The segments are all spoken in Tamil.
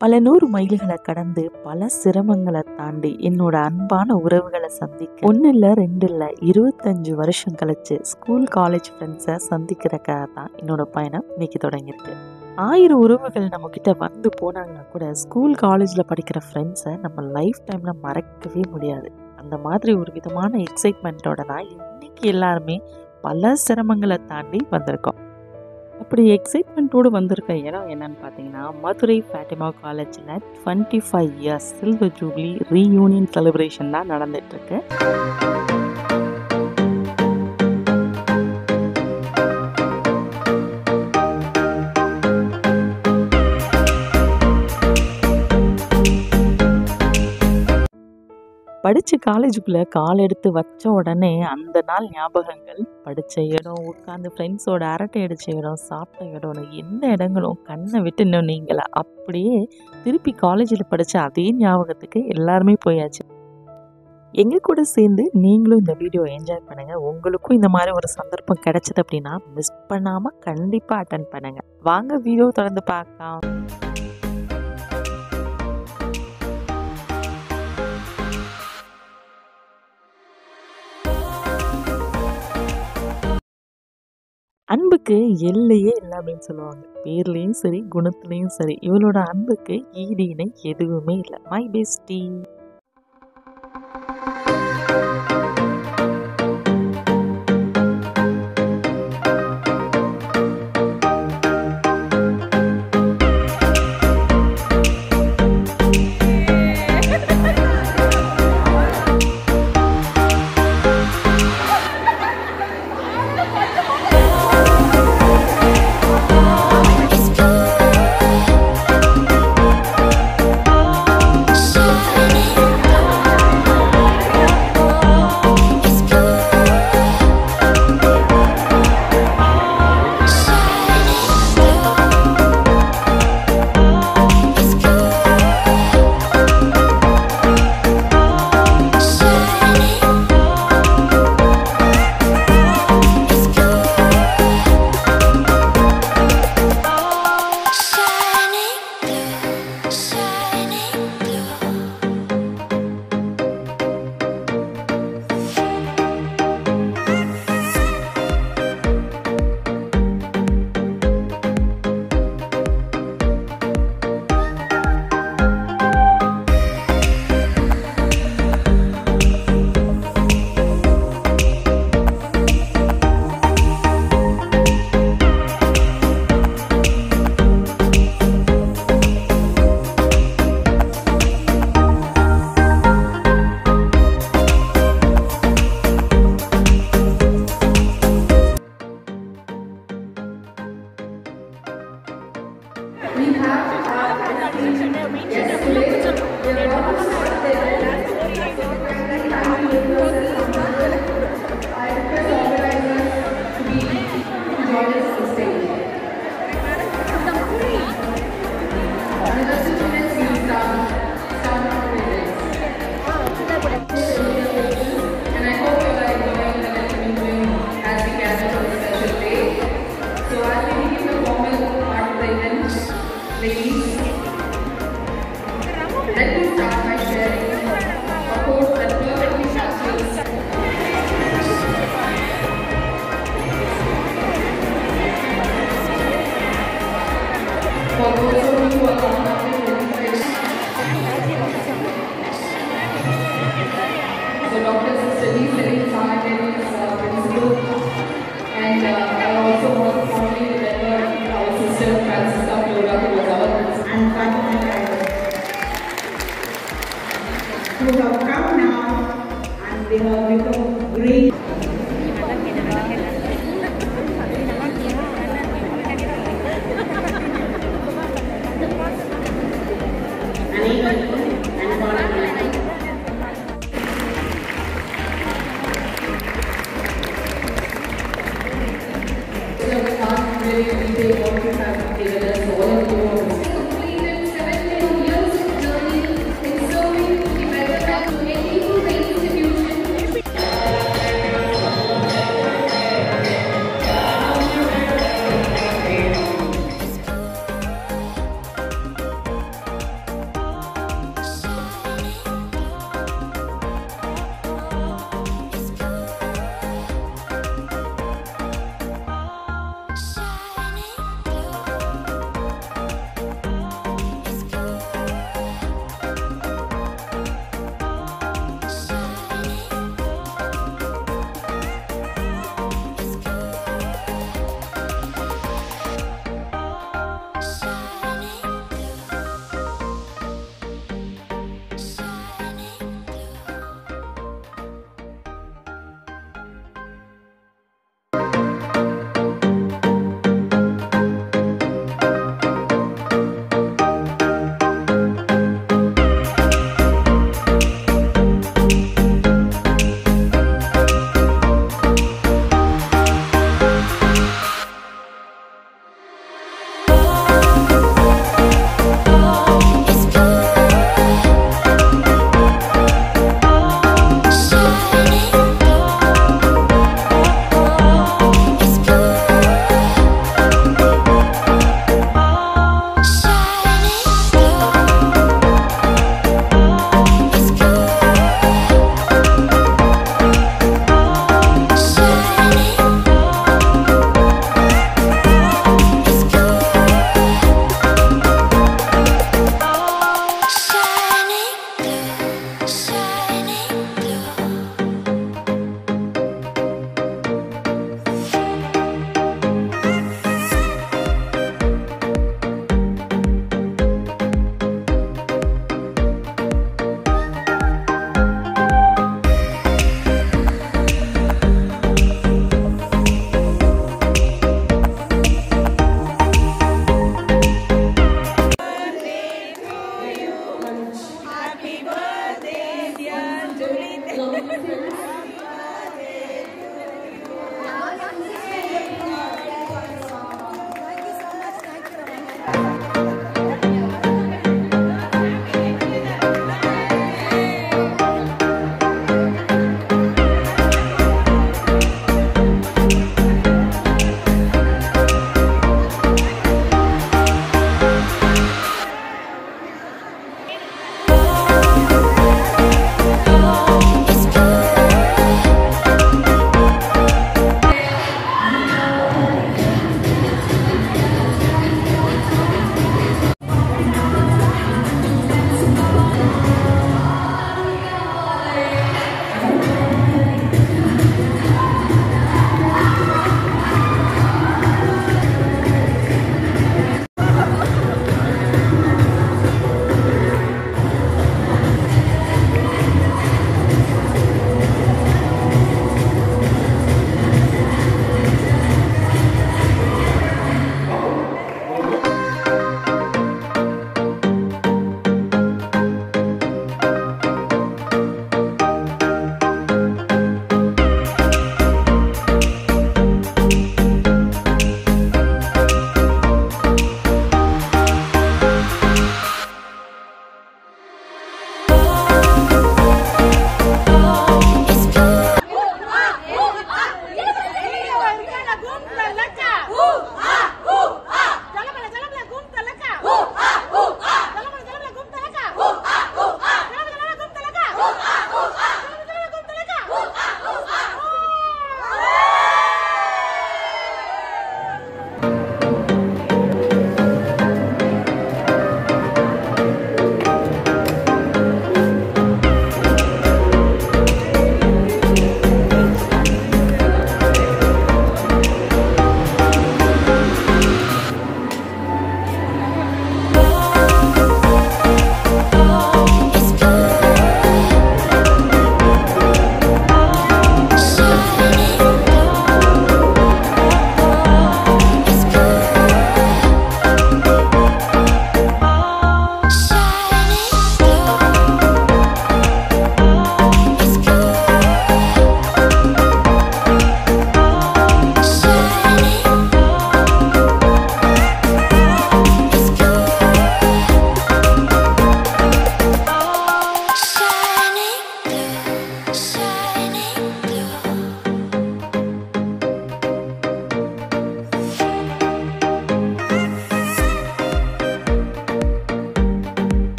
பல நூறு மைல்களை கடந்து பல சிரமங்களை தாண்டி என்னோட அன்பான உறவுகளை சந்திக்க ஒன்று இல்லை ரெண்டு இல்லை இருபத்தஞ்சு வருஷம் கழிச்சு ஸ்கூல் காலேஜ் ஃப்ரெண்ட்ஸை சந்திக்கிறக்காக தான் என்னோட பயணம் இன்னைக்கு தொடங்கியிருக்கு ஆயிரம் உறவுகள் நம்ம கிட்ட வந்து போனாங்கன்னா கூட ஸ்கூல் காலேஜில் படிக்கிற ஃப்ரெண்ட்ஸை நம்ம லைஃப் டைமில் மறக்கவே முடியாது அந்த மாதிரி ஒரு விதமான எக்ஸைட்மெண்ட்டோட தான் இன்னைக்கு எல்லாருமே பல சிரமங்களை தாண்டி வந்திருக்கோம் அப்படி எக்ஸைட்மெண்ட்டோடு வந்திருக்க இடம் என்னன்னு பார்த்தீங்கன்னா மதுரை ஃபேட்டிமா காலேஜில் twenty five years silver jubilee reunion celebration தான் நடந்துட்டுருக்கு படித்து காலேஜுக்குள்ளே கால் எடுத்து வச்ச உடனே அந்த நாள் ஞாபகங்கள் படித்த இடம் உட்காந்து ஃப்ரெண்ட்ஸோட அரட்டை அடித்த இடம் சாப்பிட்ட இடம்னு எந்த இடங்களும் கண்ணை விட்டு இன்னும் நீங்கள அப்படியே திருப்பி காலேஜில் படித்த அதே ஞாபகத்துக்கு எல்லாருமே போயாச்சு எங்கள் கூட சேர்ந்து நீங்களும் இந்த வீடியோ என்ஜாய் பண்ணுங்கள் உங்களுக்கும் இந்த மாதிரி ஒரு சந்தர்ப்பம் கிடைச்சது அப்படின்னா மிஸ் பண்ணாமல் கண்டிப்பாக அட்டன் பண்ணுங்கள் வாங்க வீடியோ தொடர்ந்து பார்க்கலாம் அன்புக்கு எல்லையே இல்லை அப்படின்னு சொல்லுவாங்க பேர்லேயும் சரி குணத்துலேயும் சரி இவளோட அன்புக்கு ஈடு இணை எதுவுமே இல்லை my bestie who have come now and they have become great. Completed 17 years of journey in serving humanity through 84 institutions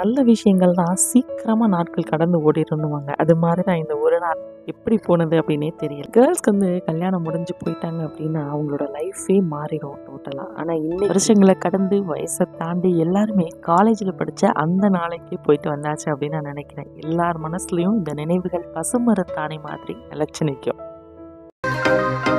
நல்ல விஷயங்கள் தான் சீக்கிரமாக நாட்கள் கடந்து ஓடிடணுவாங்க அது மாதிரி தான் இந்த ஒரு நாள் எப்படி போனது அப்படின்னே தெரியல கேர்ள்ஸ்க்கு வந்து கல்யாணம் முடிஞ்சு போயிட்டாங்க அப்படின்னா அவங்களோட லைஃபே மாறிடும் டோட்டலாக ஆனால் இன்னும் வருஷங்களை கடந்து வயசை தாண்டி எல்லாருமே காலேஜில் படித்த அந்த நாளைக்கு போயிட்டு வந்தாச்சு அப்படின்னு நான் நினைக்கிறேன் எல்லார் மனசுலையும் இந்த நினைவுகள் பசுமரத்தாணி மாதிரி நிலச்சி நிற்கும்